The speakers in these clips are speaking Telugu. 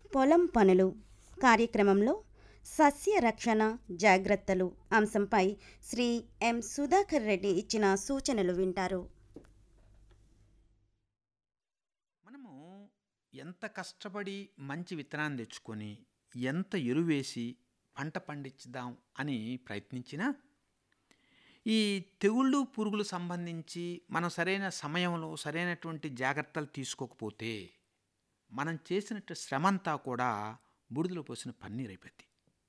పొలం పనులు కార్యక్రమంలో సస్య రక్షణ జాగ్రత్తలు అంశంపై శ్రీ ఎం సుధాకర్ రెడ్డి ఇచ్చిన సూచనలు వింటారు మనము ఎంత కష్టపడి మంచి విత్తనాన్ని తెచ్చుకొని ఎంత ఎరువేసి పంట పండించుదాం అని ప్రయత్నించినా ఈ తెగుళ్ళు పురుగులు సంబంధించి మనం సరైన సమయంలో సరైనటువంటి జాగ్రత్తలు తీసుకోకపోతే మనం చేసినట్టు శ్రమంతా కూడా బూడిదలో పోసిన పన్నీర్ అయిపోద్ది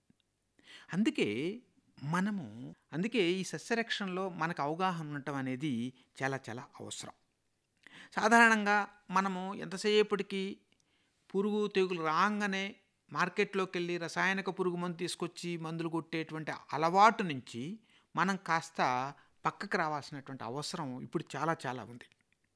అందుకే మనము అందుకే ఈ సస్యరక్షణలో మనకు అవగాహన ఉండటం అనేది చాలా చాలా అవసరం సాధారణంగా మనము ఎంతసేపటికి పురుగు తెగులు రాగానే మార్కెట్లోకి వెళ్ళి రసాయనిక పురుగు మందు తీసుకొచ్చి మందులు కొట్టేటువంటి అలవాటు నుంచి మనం కాస్త పక్కకు రావాల్సినటువంటి అవసరం ఇప్పుడు చాలా చాలా ఉంది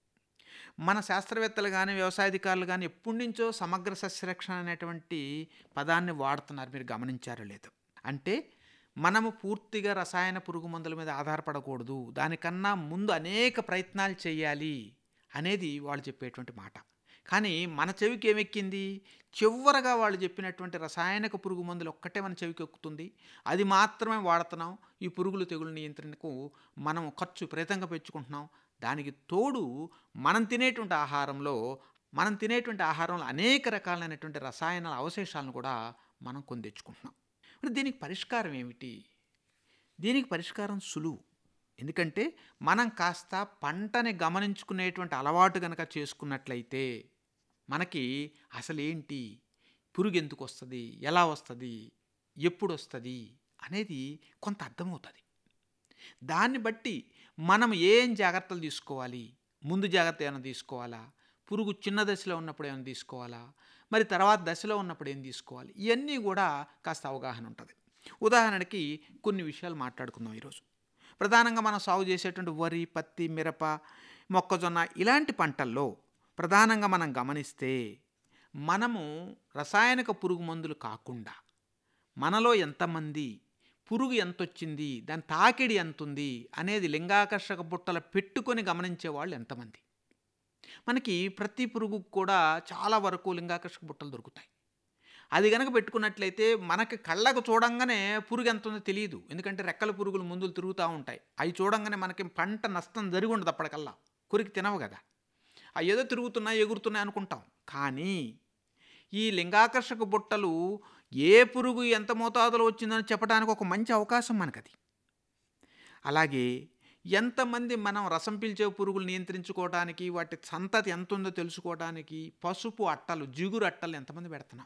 మన శాస్త్రవేత్తలు కానీ వ్యవసాయాధికారులు కానీ ఎప్పటి నుంచో సమగ్ర సస్యరక్షణ అనేటువంటి పదాన్ని వాడుతున్నారు మీరు గమనించారో లేదో అంటే మనము పూర్తిగా రసాయన పురుగు మందుల మీద ఆధారపడకూడదు దానికన్నా ముందు అనేక ప్రయత్నాలు చేయాలి అనేది వాళ్ళు చెప్పేటువంటి మాట కానీ మన చెవికి ఏమెక్కింది చివరగా వాళ్ళు చెప్పినటువంటి రసాయనిక పురుగు మందులు ఒక్కటే మన చెవికి ఎక్కుతుంది అది మాత్రమే వాడుతున్నాం ఈ పురుగులు తెగులు నియంత్రణకు మనం ఖర్చు విపరీతంగా పెంచుకుంటున్నాం దానికి తోడు మనం తినేటువంటి ఆహారంలో మనం తినేటువంటి ఆహారంలో అనేక రకాలైనటువంటి రసాయనాల అవశేషాలను కూడా మనం కొని తెచ్చుకుంటున్నాం మరి దీనికి పరిష్కారం ఏమిటి దీనికి పరిష్కారం సులువు ఎందుకంటే మనం కాస్త పంటని గమనించుకునేటువంటి అలవాటు కనుక చేసుకున్నట్లయితే మనకి అసలేంటి పురుగు ఎందుకు వస్తుంది ఎలా వస్తుంది ఎప్పుడు వస్తుంది అనేది కొంత అర్థమవుతుంది దాన్ని బట్టి మనం ఏం జాగ్రత్తలు తీసుకోవాలి ముందు జాగ్రత్త ఏమైనా తీసుకోవాలా పురుగు చిన్న దశలో ఉన్నప్పుడు ఏమైనా తీసుకోవాలా మరి తర్వాత దశలో ఉన్నప్పుడు ఏం తీసుకోవాలి ఇవన్నీ కూడా కాస్త అవగాహన ఉంటుంది ఉదాహరణకి కొన్ని విషయాలు మాట్లాడుకుందాం ఈరోజు ప్రధానంగా మనం సాగు చేసేటువంటి వరి పత్తి మిరప మొక్కజొన్న ఇలాంటి పంటల్లో ప్రధానంగా మనం గమనిస్తే మనము రసాయనిక పురుగు మందులు కాకుండా మనలో ఎంతమంది పురుగు ఎంత వచ్చింది దాని తాకిడి ఎంత ఉంది అనేది లింగాకర్షక బుట్టలు పెట్టుకొని గమనించే వాళ్ళు ఎంతమంది మనకి ప్రతి పురుగు కూడా చాలా వరకు లింగాకర్షక బుట్టలు దొరుకుతాయి అది కనుక పెట్టుకున్నట్లయితే మనకి కళ్ళకు చూడంగానే పురుగు ఎంత ఉందో తెలియదు ఎందుకంటే రెక్కల పురుగులు ముందులు తిరుగుతూ ఉంటాయి అవి చూడంగానే మనకి పంట నష్టం జరిగి ఉండదు అప్పటికల్లా కొరికి తినవు కదా అవి ఏదో తిరుగుతున్నాయి ఎగురుతున్నాయి అనుకుంటాం కానీ ఈ లింగాకర్షక బుట్టలు ఏ పురుగు ఎంత మోతాదులో వచ్చిందని చెప్పడానికి ఒక మంచి అవకాశం మనకది అలాగే ఎంతమంది మనం రసం పీల్చే పురుగులు నియంత్రించుకోవడానికి వాటి సంతతి ఎంత ఉందో తెలుసుకోవడానికి పసుపు అట్టలు జిగురు అట్టలు ఎంతమంది పెడుతున్నాం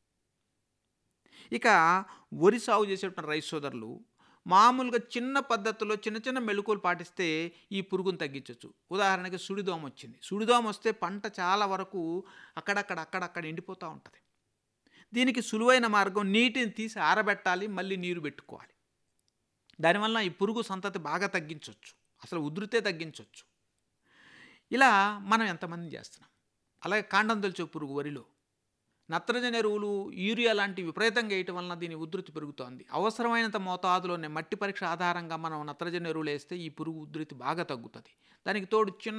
ఇక వరి సాగు చేసేటువంటి రైతు సోదరులు మామూలుగా చిన్న పద్ధతిలో చిన్న చిన్న మెళుకువలు పాటిస్తే ఈ పురుగును తగ్గించవచ్చు ఉదాహరణకి సుడిదోమ వచ్చింది సుడిదోమ వస్తే పంట చాలా వరకు అక్కడక్కడ అక్కడక్కడ ఎండిపోతూ ఉంటుంది దీనికి సులువైన మార్గం నీటిని తీసి ఆరబెట్టాలి మళ్ళీ నీరు పెట్టుకోవాలి దానివల్ల ఈ పురుగు సంతతి బాగా తగ్గించవచ్చు అసలు ఉధృతే తగ్గించవచ్చు ఇలా మనం ఎంతమంది చేస్తున్నాం అలాగే కాండం తొలిచే పురుగు వరిలో నత్రజని ఎరువులు యూరియా లాంటి విపరీతంగా వేయటం వలన దీని ఉధృతి పెరుగుతోంది అవసరమైనంత మోతాదులోనే మట్టి పరీక్ష ఆధారంగా మనం నత్రజని ఎరువులు వేస్తే ఈ పురుగు ఉధృతి బాగా తగ్గుతుంది దానికి తోడు చిన్న